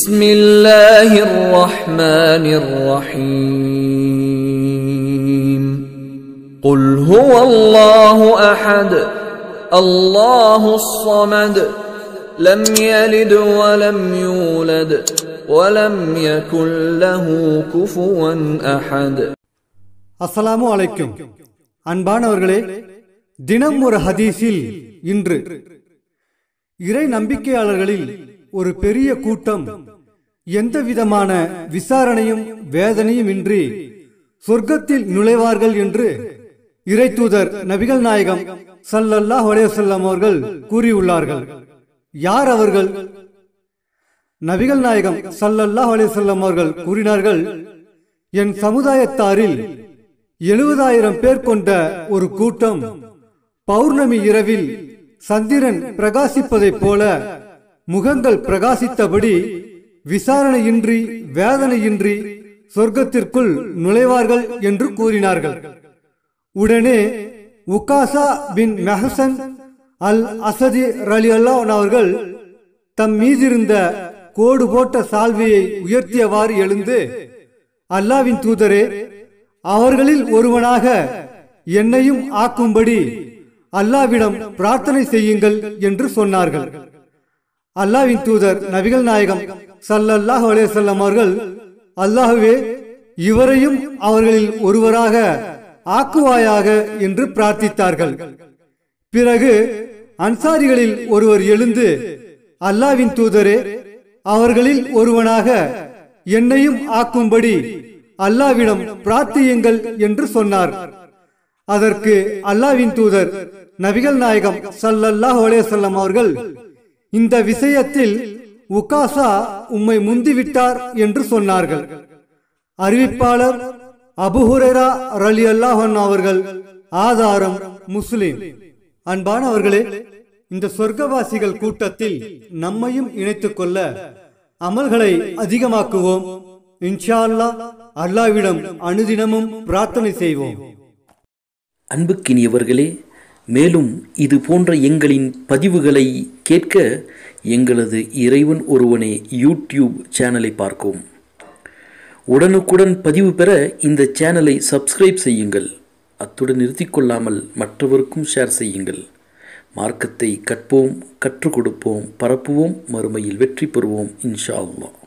بسم الله الرحمن الرحيم قل هو الله احد الله الصمد لم يلد ولم يولد ولم يكن له كفوا احد அஸ்ஸலாமு அலைக்கும் அன்பானவர்களே தினம் ஒரு ஹதீஸில் இன்று இறை நம்பிக்கையாளர்களில் ஒரு பெரிய கூட்டம் எந்த விதமான விசாரணையும் வேதனையும் இன்றி சொர்க்கத்தில் நுழைவார்கள் என்று இறை தூதர் நபிகள் நாயகம் ஸல்லல்லாஹு அலைஹி வஸல்லம் அவர்கள் கூறியுள்ளார்கள் யார் அவர்கள் நபிகள் நாயகம் ஸல்லல்லாஹு அலைஹி வஸல்லம் அவர்கள் கூறினார்கள் என் சமுதாயத்தாரில் எழுபதாயிரம் பேர் கொண்ட ஒரு கூட்டம் பௌர்ணமி இரவில் சந்திரன் பிரகாசிப்பதைப் போல முகங்கள் பிரகாசித்தபடி விசாரணையின்றி வேதனையின்றி சொர்க்கத்திற்குள் நுழைவார்கள் என்று கூறினார்கள் உடனே உகாசா பின் மெஹசன் அல் அசதி ரலி அவர்கள் தம் மீதிருந்த கோடு போட்ட சால்வையை உயர்த்தியவாறு எழுந்து அல்லாவின் தூதரே அவர்களில் ஒருவனாக என்னையும் ஆக்கும்படி அல்லாவிடம் பிரார்த்தனை செய்யுங்கள் என்று சொன்னார்கள் அல்லாவின் தூதர் நபிகள் நாயகம் ஸல்லல்லாஹு அலைஹி வஸல்லம் அவர்கள் அல்லாஹுவே இவரையும் அவர்களில் ஒருவராக ஆக்குவாயாக என்று பிரார்த்தித்தார்கள் பிறகு அன்சாரிகளில் ஒருவர் எழுந்து அல்லாவின் தூதரே அவர்களில் ஒருவனாக என்னையும் ஆக்கும்படி அல்லாவிடம் பிரார்த்தியுங்கள் என்று சொன்னார் அதற்கு அல்லாவின் தூதர் நபிகள் நாயகம் ஸல்லல்லாஹு அலைஹி வஸல்லம் அவர்கள் இந்த விஷயத்தில் உகாசா உம்மை முந்திவிட்டார் என்று சொன்னார்கள் அறிவிப்பாளர் அபுஹுரேரா ரலி அல்லாஹன் அவர்கள் ஆதாரம் முஸ்லிம் அன்பானவர்களே இந்த சொர்க்கவாசிகள் கூட்டத்தில் நம்மையும் இணைத்துக் கொள்ள அமல்களை அதிகமாக்குவோம் இன்ஷா அல்லாஹ் அல்லாவிடம் அனுதினமும் பிரார்த்தனை செய்வோம் அன்புக்கினியவர்களே மேலும் இது போன்ற எங்களின் பதிவுகளை கேட்க எங்களது இறைவன் ஒருவனே யூடியூப் சேனலை பார்க்கவும் உடனுக்குடன் பதிவு பெற இந்த சேனலை சப்ஸ்கிரைப் செய்யுங்கள் அத்துடன் நிறுத்திக் கொள்ளாமல் மற்றவருக்கும் ஷேர் செய்யுங்கள் மார்க்கத்தை கற்போம் கற்றுக் கொடுப்போம் பரப்புவோம் மறுமையில் வெற்றி பெறுவோம் இன்ஷா அல்லாஹ்